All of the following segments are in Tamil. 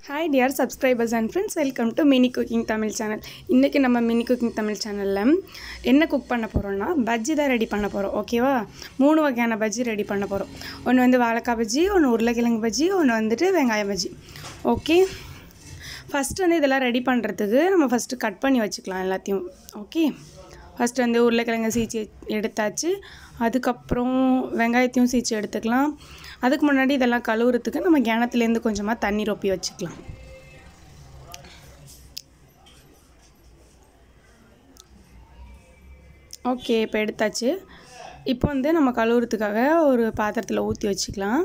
hi dear subscribers and friends welcome to mini cooking Tamil channel இன்றைக்கி நம்ம மினி குக்கிங் தமிழ் சேனலில் என்ன குக் பண்ண போகிறோம்னா பஜ்ஜி தான் ரெடி பண்ண போகிறோம் ஓகேவா மூணு வகையான பஜ்ஜி ரெடி பண்ண போகிறோம் ஒன்று வந்து வாழைக்காய் பஜ்ஜி ஒன்று உருளைக்கிழங்கு பஜ்ஜி ஒன்று வந்துட்டு வெங்காய பஜ்ஜி ஓகே ஃபஸ்ட்டு வந்து இதெல்லாம் ரெடி பண்ணுறதுக்கு நம்ம ஃபஸ்ட்டு கட் பண்ணி வச்சுக்கலாம் எல்லாத்தையும் ஓகே ஃபஸ்ட்டு வந்து உருளைக்கிழங்கு சீச்சி எடுத்தாச்சு அதுக்கப்புறம் வெங்காயத்தையும் சீச்சி எடுத்துக்கலாம் அதுக்கு முன்னாடி இதெல்லாம் கழுவுறதுக்கு நம்ம கிணத்துலேருந்து கொஞ்சமாக தண்ணி ரொப்பி வச்சுக்கலாம் ஓகே இப்போ எடுத்தாச்சு இப்போ வந்து நம்ம கழுவுறதுக்காக ஒரு பாத்திரத்தில் ஊற்றி வச்சுக்கலாம்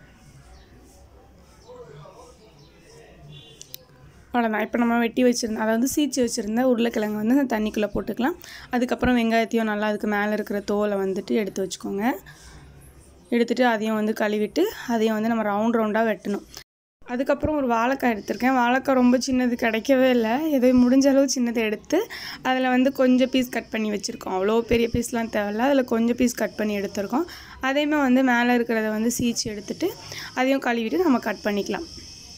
அவ்வளோதான் இப்போ நம்ம வெட்டி வச்சுருந்தோம் அதாவது சீச்சு வச்சுருந்த உருளைக்கிழங்கு வந்து அந்த தண்ணிக்குள்ளே போட்டுக்கலாம் அதுக்கப்புறம் வெங்காயத்தையும் நல்லா அதுக்கு மேலே இருக்கிற தோலை வந்துட்டு எடுத்து வச்சுக்கோங்க எடுத்துகிட்டு அதையும் வந்து கழுவிட்டு அதையும் வந்து நம்ம ரவுண்ட் ரவுண்டாக வெட்டணும் அதுக்கப்புறம் ஒரு வாழைக்காய் எடுத்திருக்கேன் வாழைக்காய் ரொம்ப சின்னது கிடைக்கவே இல்லை ஏதோ முடிஞ்ச அளவு சின்னதை எடுத்து அதில் வந்து கொஞ்சம் பீஸ் கட் பண்ணி வச்சுருக்கோம் அவ்வளோ பெரிய பீஸ்லாம் தேவையில்ல அதில் கொஞ்சம் பீஸ் கட் பண்ணி எடுத்திருக்கோம் அதையுமே வந்து மேலே இருக்கிறத வந்து சீச்சு எடுத்துட்டு அதையும் கழுவிட்டு நம்ம கட் பண்ணிக்கலாம்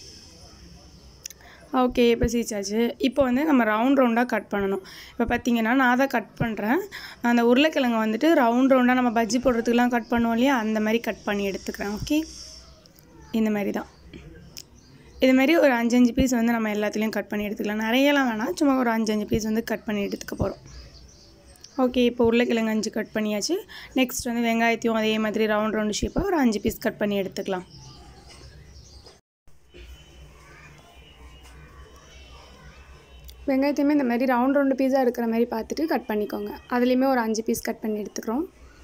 ஓகே இப்போ சீச்சாச்சு இப்போ வந்து நம்ம ரவுண்ட் ரவுண்டாக கட் பண்ணணும் இப்போ பார்த்தீங்கன்னா நான் தான் கட் பண்ணுறேன் அந்த உருளைக்கிழங்கு வந்துட்டு ரவுண்ட் ரவுண்டாக நம்ம பஜ்ஜி போடுறதுக்குலாம் கட் பண்ணுவோம் இல்லையா அந்த மாதிரி கட் பண்ணி எடுத்துக்கிறேன் ஓகே இந்த மாதிரி தான் இது மாதிரி ஒரு அஞ்சஞ்சு பீஸ் வந்து நம்ம எல்லாத்துலேயும் கட் பண்ணி எடுத்துக்கலாம் நிறையலாம் வேணாம் சும்மா ஒரு அஞ்சஞ்சு பீஸ் வந்து கட் பண்ணி எடுத்துக்க போகிறோம் ஓகே இப்போ உருளைக்கிழங்கு அஞ்சு கட் பண்ணியாச்சு நெக்ஸ்ட் வந்து வெங்காயத்தையும் அதே மாதிரி ரவுண்ட் ரவுண்டு ஷேப்பாக ஒரு அஞ்சு பீஸ் கட் பண்ணி எடுத்துக்கலாம் வெங்காயத்தையுமே இந்த மாதிரி ரவுண்ட் ரவுண்டு பீஸாக இருக்கிற மாதிரி பார்த்துட்டு கட் பண்ணிக்கோங்க அதுலேயுமே ஒரு அஞ்சு பீஸ் கட் பண்ணி எடுத்துக்கிறோம்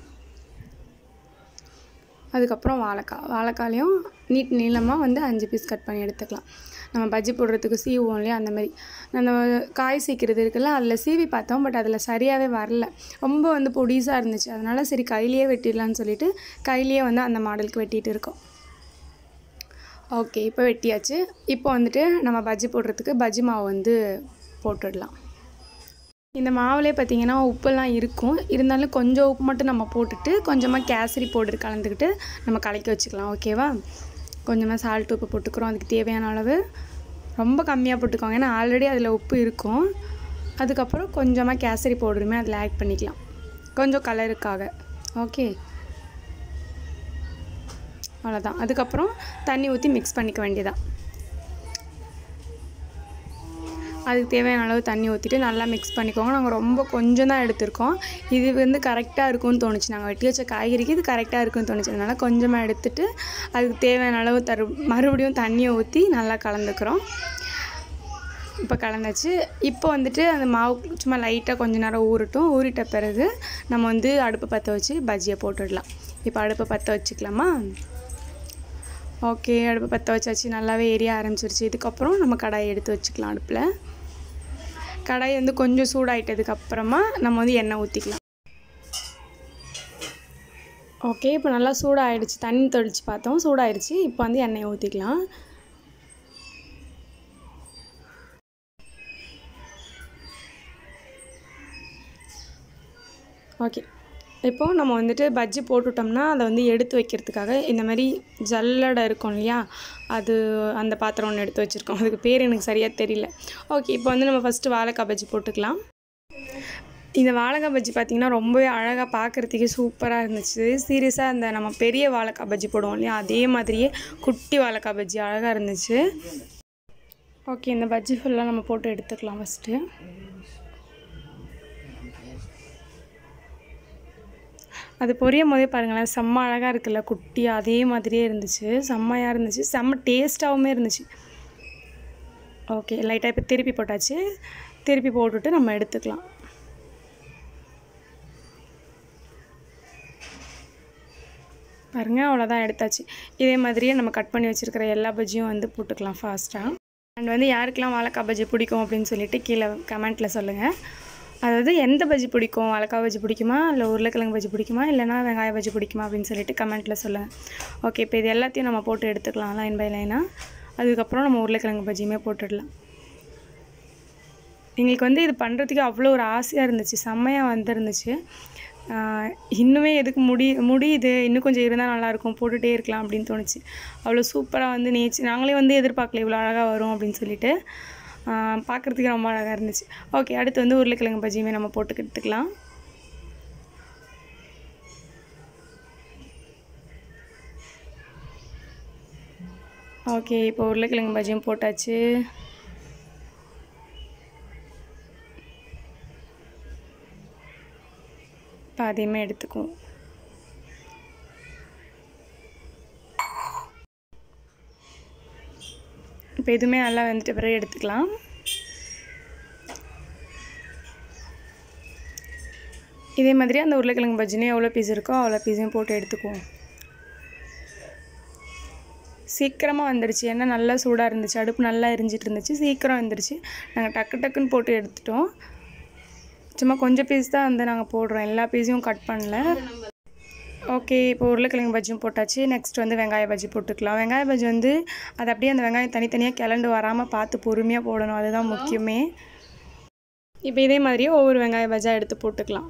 அதுக்கப்புறம் வாழைக்காய் வாழைக்காலையும் நீட் நீளமாக வந்து அஞ்சு பீஸ் கட் பண்ணி எடுத்துக்கலாம் நம்ம பஜ்ஜி போடுறதுக்கு சீவுவோம் இல்லையா அந்த மாதிரி நம்ம காய் சீக்கிறது இருக்குல்ல அதில் சீவி பார்த்தோம் பட் அதில் சரியாகவே வரல ரொம்ப வந்து பொடிசாக இருந்துச்சு அதனால் சரி கையிலேயே வெட்டிடலான்னு சொல்லிட்டு கையிலேயே வந்து அந்த மாடலுக்கு வெட்டிகிட்டு இருக்கோம் ஓகே இப்போ வெட்டியாச்சு இப்போ வந்துட்டு நம்ம பஜ்ஜி போடுறதுக்கு பஜ்ஜி மாவு வந்து போட்டுடலாம் இந்த மாவுலே பார்த்திங்கன்னா உப்பெல்லாம் இருக்கும் இருந்தாலும் கொஞ்சம் உப்பு மட்டும் நம்ம போட்டுட்டு கொஞ்சமாக கேசரி பவுடர் கலந்துக்கிட்டு நம்ம கலக்கி வச்சுக்கலாம் ஓகேவா கொஞ்சமாக சால்ட் உப்பு போட்டுக்கிறோம் அதுக்கு தேவையான அளவு ரொம்ப கம்மியாக போட்டுக்கோங்க ஏன்னா ஆல்ரெடி அதில் உப்பு இருக்கும் அதுக்கப்புறம் கொஞ்சமாக கேசரி பவுடருமே அதில் ஆட் பண்ணிக்கலாம் கொஞ்சம் கலருக்காக ஓகே அவ்வளோதான் அதுக்கப்புறம் தண்ணி ஊற்றி மிக்ஸ் பண்ணிக்க வேண்டியதான் அதுக்கு தேவையான அளவு தண்ணி ஊற்றிட்டு நல்லா மிக்ஸ் பண்ணிக்கோங்க நாங்கள் ரொம்ப கொஞ்சம் தான் எடுத்திருக்கோம் இது வந்து கரெக்டாக இருக்கும்னு தோணுச்சு நாங்கள் வெட்டி வச்ச காய்கறிக்கு இது கரெக்டாக இருக்கும்னு தோணுச்சு அதனால் கொஞ்சமாக எடுத்துட்டு அதுக்கு தேவையான அளவு தரு மறுபடியும் தண்ணியை ஊற்றி நல்லா கலந்துக்கிறோம் இப்போ கலந்தாச்சு இப்போ வந்துட்டு அந்த மாவு சும்மா லைட்டாக கொஞ்ச நேரம் ஊறட்டும் ஊறிட்ட பிறகு நம்ம வந்து அடுப்பை பற்ற வச்சு பஜ்ஜியை போட்டுடலாம் இப்போ அடுப்பை பற்ற வச்சுக்கலாமா ஓகே அடுப்பை பற்ற வச்சாச்சு நல்லாவே எரிய ஆரம்பிச்சிருச்சு இதுக்கப்புறம் நம்ம கடாயை எடுத்து வச்சுக்கலாம் அடுப்பில் கடாய் வந்து கொஞ்சம் சூடாயிட்டதுக்கு அப்புறமா நம்ம வந்து எண்ணெய் ஊற்றிக்கலாம் ஓகே இப்போ நல்லா சூடாகிடுச்சு தண்ணி தொளிச்சு பார்த்தோம் சூடாயிடுச்சு இப்போ வந்து எண்ணெயை ஊற்றிக்கலாம் ஓகே இப்போது நம்ம வந்துட்டு பஜ்ஜி போட்டுவிட்டோம்னா அதை வந்து எடுத்து வைக்கிறதுக்காக இந்த மாதிரி ஜல்லடை இருக்கும் இல்லையா அது அந்த பாத்திரம் ஒன்று எடுத்து வச்சுருக்கோம் அதுக்கு பேர் எனக்கு சரியாக தெரியல ஓகே இப்போ வந்து நம்ம ஃபஸ்ட்டு வாழைக்காய் பஜ்ஜி போட்டுக்கலாம் இந்த வாழைக்காய் பஜ்ஜி பார்த்திங்கன்னா ரொம்பவே அழகாக பார்க்குறதுக்கே சூப்பராக இருந்துச்சு சீரியஸாக அந்த நம்ம பெரிய வாழைக்காய் பஜ்ஜி போடுவோம் இல்லையா அதே மாதிரியே குட்டி வாழைக்காய் பஜ்ஜி அழகாக இருந்துச்சு ஓகே இந்த பஜ்ஜி ஃபுல்லாக நம்ம போட்டு எடுத்துக்கலாம் ஃபஸ்ட்டு அது பொரியும் போதே பாருங்களேன் செம்ம அழகாக இருக்குல்ல குட்டியாக அதே மாதிரியே இருந்துச்சு செம்மையாக இருந்துச்சு செம்ம டேஸ்ட்டாகவும் இருந்துச்சு ஓகே லைட்டாக இப்போ திருப்பி போட்டாச்சு திருப்பி போட்டுட்டு நம்ம எடுத்துக்கலாம் பாருங்கள் அவ்வளோதான் எடுத்தாச்சு இதே மாதிரியே நம்ம கட் பண்ணி வச்சுருக்கிற எல்லா பஜ்ஜியும் வந்து போட்டுக்கலாம் ஃபாஸ்ட்டாக அண்ட் வந்து யாருக்கெல்லாம் வாழைக்காய் பஜ்ஜி பிடிக்கும் அப்படின்னு சொல்லிட்டு கீழே கமெண்ட்டில் சொல்லுங்கள் அதாவது எந்த பஜ்ஜி பிடிக்கும் வாழைக்காய் பஜ்ஜி பிடிக்குமா இல்லை உருளைக்கிழங்கு பஜ்ஜி பிடிக்குமா இல்லைனா வெங்காய பஜ்ஜி பிடிக்குமா அப்படின்னு சொல்லிட்டு கமெண்ட்டில் சொல்லுங்கள் ஓகே இப்போ இது எல்லாத்தையும் நம்ம போட்டு எடுத்துக்கலாம் லைன் பை லைனாக அதுக்கப்புறம் நம்ம உருளைக்கிழங்கு பஜ்ஜியுமே போட்டுடலாம் எங்களுக்கு வந்து இது பண்ணுறதுக்கு அவ்வளோ ஒரு ஆசையாக இருந்துச்சு செம்மையாக வந்துருந்துச்சு ஆஹ் இன்னுமே எதுக்கு முடி முடியுது இன்னும் கொஞ்சம் இருந்தால் நல்லாயிருக்கும் போட்டுகிட்டே இருக்கலாம் அப்படின்னு தோணுச்சு அவ்வளோ சூப்பராக வந்து நேச்சு நாங்களே வந்து எதிர்பார்க்கல இவ்வளோ அழகாக வரும் அப்படின்னு சொல்லிட்டு பார்க்குறதுக்கு ரொம்ப அழகாக இருந்துச்சு ஓகே அடுத்து வந்து உருளைக்கிழங்கு பஜ்ஜியுமே நம்ம போட்டு எடுத்துக்கலாம் ஓகே இப்போ உருளைக்கிழங்கு பஜ்ஜியும் போட்டாச்சு இப்போ அதையுமே எடுத்துக்குவோம் இப்போ இதுவுமே நல்லா வெந்துட்ட பிறகு எடுத்துக்கலாம் இதே மாதிரி அந்த உருளைக்கிழங்கு பஜ்ஜினே எவ்வளோ பீஸ் இருக்கோ அவ்வளோ பீஸையும் போட்டு எடுத்துக்குவோம் சீக்கிரமாக வந்துடுச்சு ஏன்னா நல்லா சூடாக இருந்துச்சு அடுப்பு நல்லா எரிஞ்சிட்டு இருந்துச்சு சீக்கிரம் வந்துடுச்சு நாங்கள் டக்கு டக்குன்னு போட்டு எடுத்துட்டோம் சும்மா கொஞ்சம் பீஸ் தான் வந்து நாங்கள் போடுறோம் எல்லா பீஸையும் கட் பண்ணல ஓகே இப்போ உருளைக்கிழங்கு பஜ்ஜியும் போட்டாச்சு நெக்ஸ்ட் வந்து வெங்காய பஜ்ஜி போட்டுக்கலாம் வெங்காய பஜ்ஜி வந்து அது அப்படியே அந்த வெங்காயம் தனித்தனியாக கிளண்டு வராமல் பார்த்து பொறுமையாக போடணும் அதுதான் முக்கியமே இப்போ இதே மாதிரியே ஒவ்வொரு வெங்காய பஜ்ஜா எடுத்து போட்டுக்கலாம்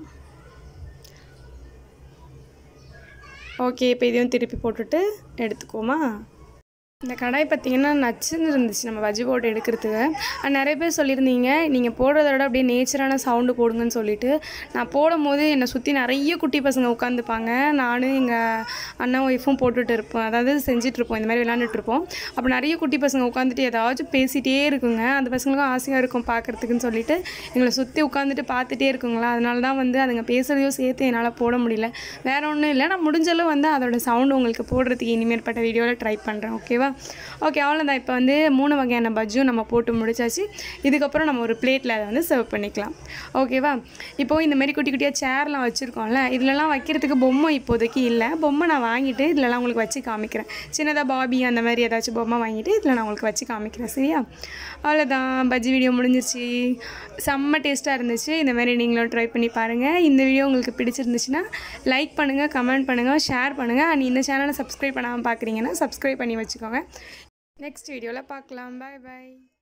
ஓகே இப்போ இதையும் திருப்பி போட்டுட்டு எடுத்துக்குவோமா இந்த கடாய் பார்த்தீங்கன்னா நச்சுன்னு இருந்துச்சு நம்ம பஜ்ஜி போட்டு எடுக்கிறதுக்கு அது நிறைய பேர் சொல்லியிருந்தீங்க நீங்கள் போடுறத விட அப்படியே நேச்சரான சவுண்டு போடுங்கன்னு சொல்லிட்டு நான் போடும் போது என்னை சுற்றி நிறைய குட்டி பசங்க உட்காந்துப்பாங்க நானும் எங்கள் அண்ணன் ஒய்ஃபும் போட்டுட்டு இருப்போம் அதாவது செஞ்சுட்டு இருப்போம் இந்த மாதிரி விளாண்டுட்டு இருப்போம் அப்போ நிறைய குட்டி பசங்க உட்காந்துட்டு ஏதாச்சும் பேசிகிட்டே இருக்குங்க அந்த பசங்களுக்கும் ஆசையாக இருக்கும் பார்க்குறதுக்குன்னு சொல்லிட்டு எங்களை சுற்றி உட்காந்துட்டு பார்த்துட்டே இருக்குங்களா அதனால தான் வந்து அதுங்க பேசுகிறதையும் சேர்த்து என்னால் போட முடியல வேற ஒன்றும் இல்லை நான் முடிஞ்சளவு வந்து அதோட சவுண்டு உங்களுக்கு போடுறதுக்கு இனிமேற்பட்ட வீடியோவில் ட்ரை பண்ணுறேன் ஓகேவா ஓகே அவ்வளோதான் இப்போ வந்து மூணு வகையான பஜ்ஜும் நம்ம போட்டு முடிச்சாச்சு இதுக்கப்புறம் நம்ம ஒரு பிளேட்டில் அதை வந்து சர்வ் பண்ணிக்கலாம் ஓகேவா இப்போது இந்த மாதிரி குட்டி குட்டியாக சேர்லாம் வச்சுருக்கோம்ல இதுலலாம் வைக்கிறதுக்கு பொம்மை இப்போதைக்கு இல்லை பொம்மை நான் வாங்கிட்டு இதிலலாம் உங்களுக்கு வச்சு காமிக்கிறேன் சின்னதாக பாபி அந்த மாதிரி ஏதாச்சும் பொம்மை வாங்கிட்டு இதில் நான் உங்களுக்கு வச்சு காமிக்கிறேன் சரியா அவ்வளோதான் பஜ்ஜி வீடியோ முடிஞ்சிருச்சு செம்ம டேஸ்ட்டாக இருந்துச்சு இந்த மாதிரி நீங்களும் ட்ரை பண்ணி பாருங்கள் இந்த வீடியோ உங்களுக்கு பிடிச்சிருந்துச்சுன்னா லைக் பண்ணுங்கள் கமெண்ட் பண்ணுங்கள் ஷேர் பண்ணுங்கள் அண்ட் இந்த சேனலை சப்ஸ்கிரைப் பண்ணாமல் பார்க்குறீங்கன்னா சப்ஸ்கிரைப் பண்ணி வச்சுக்கோங்க நெக்ஸ்ட் வீடியோவில் பார்க்கலாம் பாய் பாய்